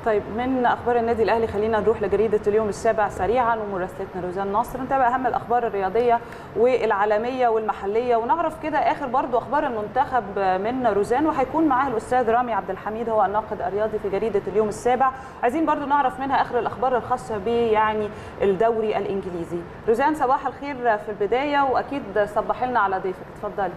طيب من اخبار النادي الاهلي خلينا نروح لجريده اليوم السابع سريعا ومراسلتنا روزان نصر نتابع اهم الاخبار الرياضيه والعالميه والمحليه ونعرف كده اخر برضو اخبار المنتخب من روزان وهيكون معاه الاستاذ رامي عبد الحميد هو الناقد الرياضي في جريده اليوم السابع عايزين برضو نعرف منها اخر الاخبار الخاصه ب يعني الدوري الانجليزي روزان صباح الخير في البدايه واكيد صبحي لنا على ضيفك اتفضلي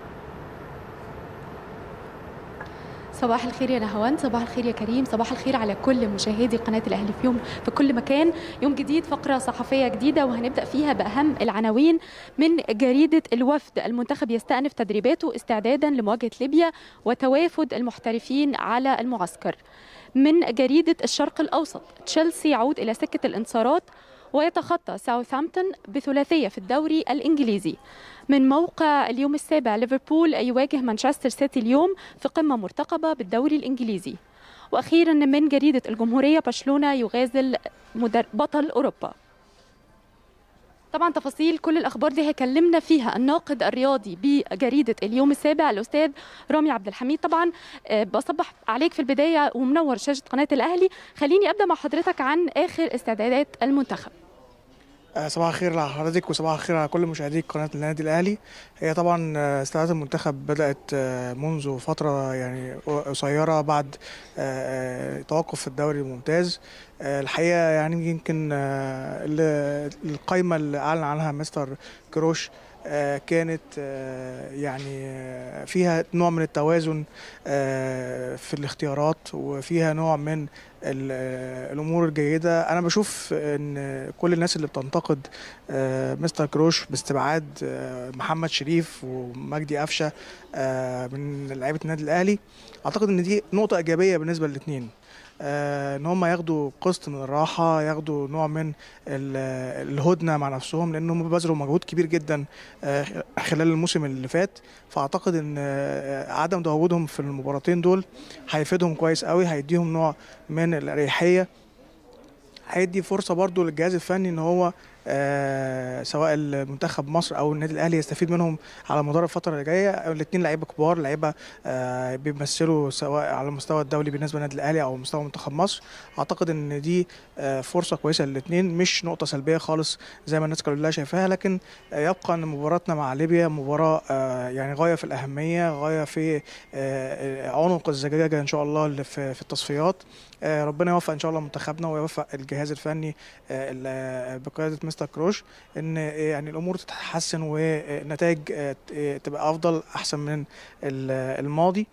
صباح الخير يا نهوان صباح الخير يا كريم صباح الخير على كل مشاهدي قناة الأهلي في يوم في كل مكان يوم جديد فقرة صحفية جديدة وهنبدأ فيها بأهم العناوين من جريدة الوفد المنتخب يستأنف تدريباته استعدادا لمواجهة ليبيا وتوافد المحترفين على المعسكر من جريدة الشرق الأوسط تشيلسي يعود إلى سكة الانتصارات ويتخطى ساوثهامبتون بثلاثية في الدوري الإنجليزي من موقع اليوم السابع ليفربول يواجه مانشستر سيتي اليوم في قمة مرتقبة بالدوري الإنجليزي وأخيرا من جريدة الجمهورية برشلونة يغازل بطل أوروبا طبعا تفاصيل كل الاخبار دي هيكلمنا فيها الناقد الرياضي بجريده اليوم السابع الاستاذ رامي عبد الحميد طبعا بصبح عليك في البدايه ومنور شاشه قناه الاهلي خليني ابدا مع حضرتك عن اخر استعدادات المنتخب صباح الخير على حضرتك وصباح الخير على كل مشاهدي قناه النادي الاهلي هي طبعا استعدادات المنتخب بدات منذ فتره يعني قصيره بعد توقف في الدوري الممتاز الحقيقه يعني يمكن القائمه اللي اعلن عنها مستر كروش كانت يعني فيها نوع من التوازن في الاختيارات وفيها نوع من الامور الجيده انا بشوف ان كل الناس اللي بتنتقد مستر كروش باستبعاد محمد شريف ومجدي قفشه من لعيبه النادي الاهلي اعتقد ان دي نقطه ايجابيه بالنسبه للاثنين آه ان هم ياخدوا قسط من الراحه ياخدوا نوع من الهدنه مع نفسهم لان هم بذلوا مجهود كبير جدا آه خلال الموسم اللي فات فاعتقد ان آه عدم تواجدهم في المباراتين دول هيفيدهم كويس قوي هيديهم نوع من الاريحيه هيدي فرصه برضو للجهاز الفني ان هو آه سواء المنتخب مصر او النادي الاهلي يستفيد منهم على مدار الفتره اللي جايه الاثنين لعيبه كبار لعيبه آه بيمثلوا سواء على المستوى الدولي بالنسبه للنادي الاهلي او مستوى منتخب مصر اعتقد ان دي آه فرصه كويسه للاثنين مش نقطه سلبيه خالص زي ما الناس كلها شايفاها لكن آه يبقى ان مباراتنا مع ليبيا مباراه آه يعني غايه في الاهميه غايه في آه عنق الزجاجه ان شاء الله اللي في, في التصفيات آه ربنا يوفق ان شاء الله منتخبنا ويوفق الجهاز الفني آه بقياده مستر كروش ان يعني الامور تتحسن ونتائج تبقى افضل احسن من الماضي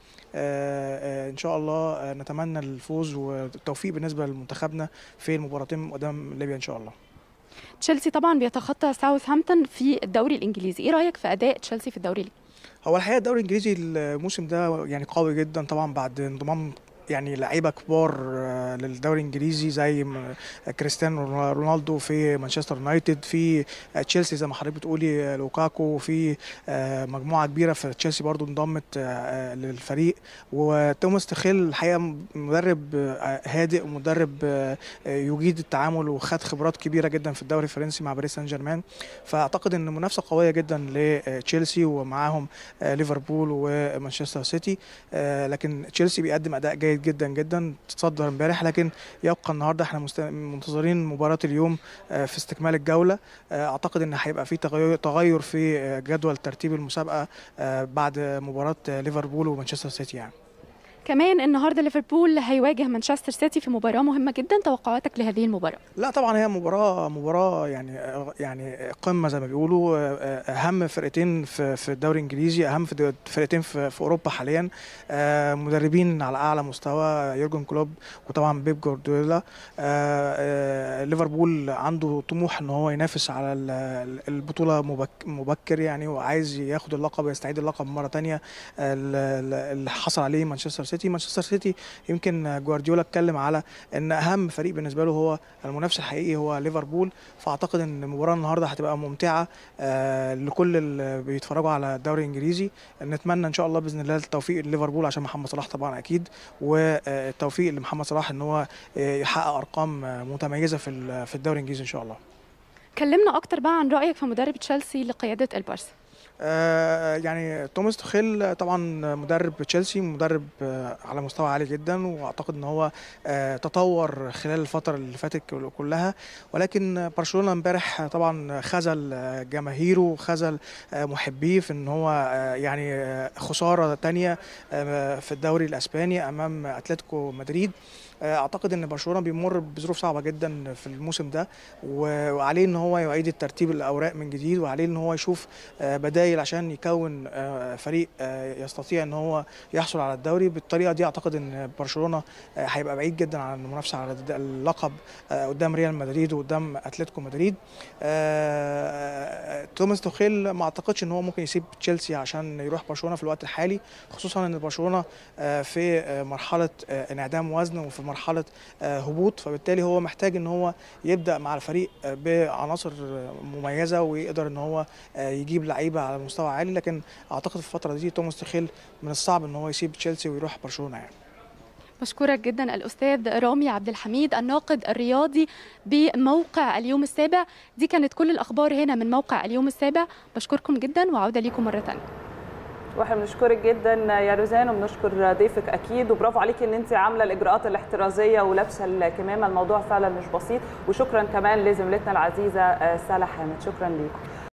ان شاء الله نتمنى الفوز والتوفيق بالنسبه لمنتخبنا في المباراتين قدام ليبيا ان شاء الله تشيلسي طبعا بيتخطى ساوثهامبتون في الدوري الانجليزي ايه رايك في اداء تشيلسي في الدوري الانجليزي هو الحقيقه الدوري الانجليزي الموسم ده يعني قوي جدا طبعا بعد انضمام يعني لعيبه كبار للدوري الانجليزي زي كريستيانو رونالدو في مانشستر يونايتد في تشيلسي زي ما حضرتك بتقولي لوكاكو في مجموعه كبيره في تشيلسي برضو انضمت للفريق وتوماس تخيل الحقيقه مدرب هادئ ومدرب يجيد التعامل وخد خبرات كبيره جدا في الدوري الفرنسي مع باريس سان جيرمان فاعتقد ان منافسه قويه جدا لتشيلسي ومعاهم ليفربول ومانشستر سيتي لكن تشيلسي بيقدم اداء جيد جدا جدا تصدر امبارح لكن يبقى النهارده احنا منتظرين مباراه اليوم في استكمال الجوله اعتقد ان هيبقى في تغير تغير في جدول ترتيب المسابقه بعد مباراه ليفربول ومانشستر سيتي يعني كمان النهارده ليفربول هيواجه مانشستر سيتي في مباراه مهمه جدا توقعاتك لهذه المباراه لا طبعا هي مباراه مباراه يعني يعني قمه زي ما بيقولوا اهم فرقتين في في الدوري الانجليزي اهم فرقتين في, في اوروبا حاليا مدربين على اعلى مستوى يورجن كلوب وطبعا بيب جوارديولا ليفربول عنده طموح ان هو ينافس على البطوله مبكر يعني وعايز ياخد اللقب ويستعيد اللقب مره ثانيه اللي حصل عليه مانشستر سيتي سيتي مانشستر سيتي يمكن جوارديولا اتكلم على ان اهم فريق بالنسبه له هو المنافس الحقيقي هو ليفربول فاعتقد ان المباراه النهارده هتبقى ممتعه آه لكل اللي بيتفرجوا على الدوري الانجليزي نتمنى ان شاء الله باذن الله التوفيق لليفربول عشان محمد صلاح طبعا اكيد والتوفيق لمحمد صلاح ان هو يحقق ارقام متميزه في في الدوري الانجليزي ان شاء الله كلمنا اكتر بقى عن رايك في مدرب تشيلسي لقياده البارسا آه، يعني توماس توخيل طبعا مدرب تشيلسي مدرب آه، على مستوى عالي جدا واعتقد ان هو آه، تطور خلال الفتره اللي فاتت كل- كلها ولكن برشلونه امبارح طبعا خذل آه، جماهيره وخذل آه، محبيه في ان هو آه، يعني آه، خساره تانية آه، في الدوري الاسباني امام اتلتيكو مدريد آه، اعتقد ان برشلونه بيمر بظروف صعبه جدا في الموسم ده و- وعليه ان هو يعيد الترتيب الاوراق من جديد وعليه ان هو يشوف آه، بدايل عشان يكون آه، فريق آه، يستطيع ان هو يحصل على الدوري بالطريقه دي اعتقد ان برشلونه آه، هيبقى بعيد جدا عن المنافسه على الد- اللقب آه، قدام ريال مدريد وقدام اتلتيكو مدريد آه، توماس توخيل ما اعتقدش ان هو ممكن يسيب تشيلسي عشان يروح برشلونه في الوقت الحالي خصوصا ان برشلونه آه، في آه، مرحله آه، انعدام وزن وفي مرحله آه، هبوط فبالتالي هو محتاج ان هو يبدا مع الفريق آه، بعناصر آه، مميزه ويقدر ان هو آه، يجيب لعيبه على مستوى عالي لكن اعتقد في الفتره دي توماس توخيل من الصعب ان هو يسيب تشيلسي ويروح برشلونه يعني بشكرك جدا الأستاذ رامي عبد الحميد الناقد الرياضي بموقع اليوم السابع دي كانت كل الأخبار هنا من موقع اليوم السابع بشكركم جدا وعودة ليكم مرة تانية واحنا بنشكرك جدا يا روزان وبنشكر ضيفك اكيد وبرافو عليكي ان انت عامله الاجراءات الاحترازيه ولابسه الكمامه الموضوع فعلا مش بسيط وشكرا كمان لزميلتنا العزيزه آه، سلا حامد شكرا ليكم